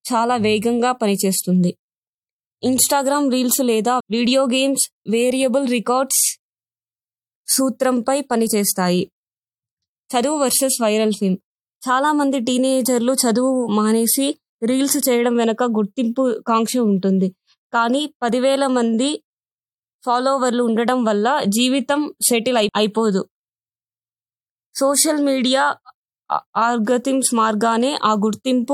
చాలా వేగంగా పనిచేస్తుంది ఇన్స్టాగ్రామ్ రీల్స్ లేదా వీడియో గేమ్స్ వేరియబుల్ రికార్డ్స్ సూత్రంపై పనిచేస్తాయి చదువు వర్సెస్ వైరల్ ఫేమ్ చాలా మంది టీనేజర్లు చదువు మానేసి రీల్స్ చేయడం వెనక గుర్తింపు కాంక్ష ఉంటుంది కానీ పదివేల మంది ఫాలోవర్లు ఉండడం వల్ల జీవితం సెటిల్ అయి అయిపోదు సోషల్ మీడియా ఆర్గతిమ్స్ మార్గానే ఆ గుర్తింపు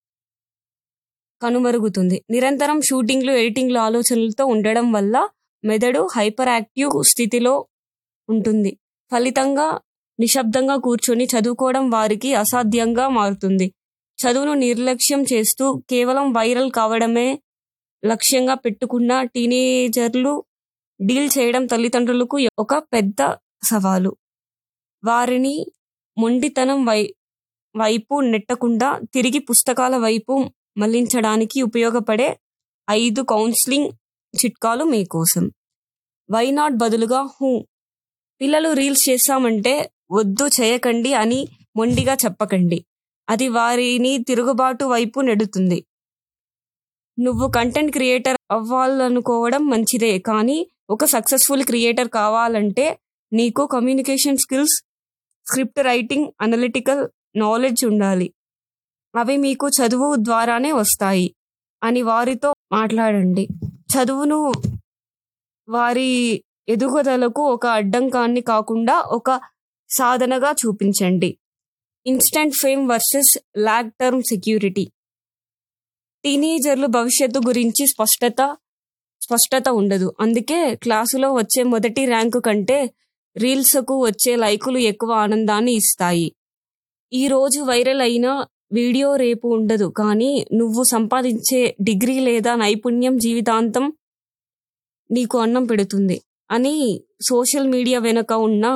కనుమరుగుతుంది నిరంతరం షూటింగ్లు ఎడిటింగ్లు ఆలోచనలతో ఉండడం వల్ల మెదడు హైపర్ యాక్టివ్ స్థితిలో ఉంటుంది ఫలితంగా నిశ్శబ్దంగా కూర్చొని చదువుకోవడం వారికి అసాధ్యంగా మారుతుంది చదువును నిర్లక్ష్యం చేస్తూ కేవలం వైరల్ కావడమే లక్ష్యంగా పెట్టుకున్న టీనేజర్లు డీల్ చేయడం తల్లిదండ్రులకు ఒక పెద్ద సవాలు వారిని మొండితనం వై వైపు నెట్టకుండా తిరిగి పుస్తకాల వైపు మళ్లించడానికి ఉపయోగపడే ఐదు కౌన్సిలింగ్ చిట్కాలు మీకోసం వై నాట్ బదులుగా హూ పిల్లలు రీల్స్ చేస్తామంటే వద్దు చేయకండి అని మొండిగా చెప్పకండి అది వారిని తిరుగుబాటు వైపు నెడుతుంది నువ్వు కంటెంట్ క్రియేటర్ అవ్వాలనుకోవడం మంచిదే కానీ ఒక సక్సెస్ఫుల్ క్రియేటర్ కావాలంటే నీకు communication skills script writing analytical knowledge ఉండాలి అవి మీకు చదువు ద్వారానే వస్తాయి అని వారితో మాట్లాడండి చదువును వారి ఎదుగుదలకు ఒక అడ్డంకాన్ని కాకుండా ఒక సాధనగా చూపించండి instant fame versus long term security టీనేజర్లు భవిష్యత్తు గురించి స్పష్టత స్పష్టత ఉండదు అందుకే క్లాసులో వచ్చే మొదటి ర్యాంకు కంటే రీల్స్కు వచ్చే లైకులు ఎక్కువ ఆనందాన్ని ఇస్తాయి ఈ రోజు వైరల్ అయిన వీడియో రేపు ఉండదు కానీ నువ్వు సంపాదించే డిగ్రీ లేదా నైపుణ్యం జీవితాంతం నీకు అన్నం పెడుతుంది అని సోషల్ మీడియా వెనుక ఉన్న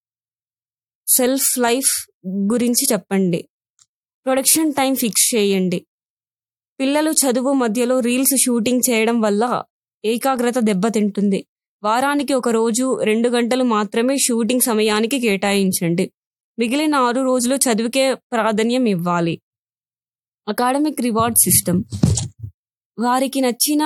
సెల్ఫ్ లైఫ్ గురించి చెప్పండి ప్రొడక్షన్ టైం ఫిక్స్ చేయండి పిల్లలు చదువు మధ్యలో రీల్స్ షూటింగ్ చేయడం వల్ల ఏకాగ్రత దెబ్బతింటుంది వారానికి ఒక రోజు రెండు గంటలు మాత్రమే షూటింగ్ సమయానికి కేటాయించండి మిగిలిన ఆరు రోజులు చదువుకే ప్రాధాన్యం ఇవ్వాలి అకాడమిక్ రివార్డ్ సిస్టమ్ వారికి నచ్చిన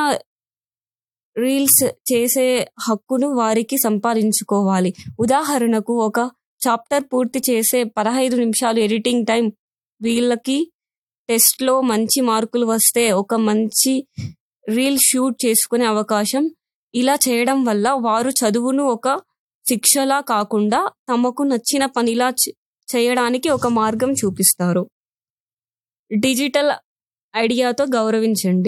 రీల్స్ చేసే హక్కును వారికి సంపాదించుకోవాలి ఉదాహరణకు ఒక చాప్టర్ పూర్తి చేసే పదహైదు నిమిషాలు ఎడిటింగ్ టైం వీళ్ళకి టెస్ట్లో మంచి మార్కులు వస్తే ఒక మంచి రీల్ షూట్ చేసుకునే అవకాశం ఇలా చేయడం వల్ల వారు చదువును ఒక శిక్షలా కాకుండా తమకు నచ్చిన పనిలా చేయడానికి ఒక మార్గం చూపిస్తారు డిజిటల్ ఐడియాతో గౌరవించండి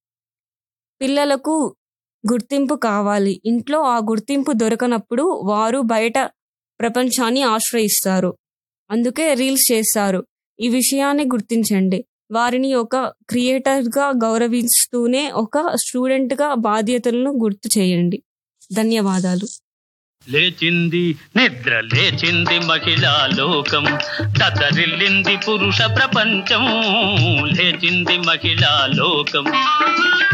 పిల్లలకు గుర్తింపు కావాలి ఇంట్లో ఆ గుర్తింపు దొరకనప్పుడు వారు బయట ప్రపంచాన్ని ఆశ్రయిస్తారు అందుకే రీల్స్ చేస్తారు ఈ విషయాన్ని గుర్తించండి వారిని ఒక క్రియేటర్గా గౌరవిస్తూనే ఒక స్టూడెంట్గా బాధ్యతలను గుర్తు చేయండి ధన్యవాదాలు లేచింది నిద్ర లేచింది మహిళా లోకం దద్దరిల్లింది పురుష ప్రపంచం లేచింది మహిళా లోకం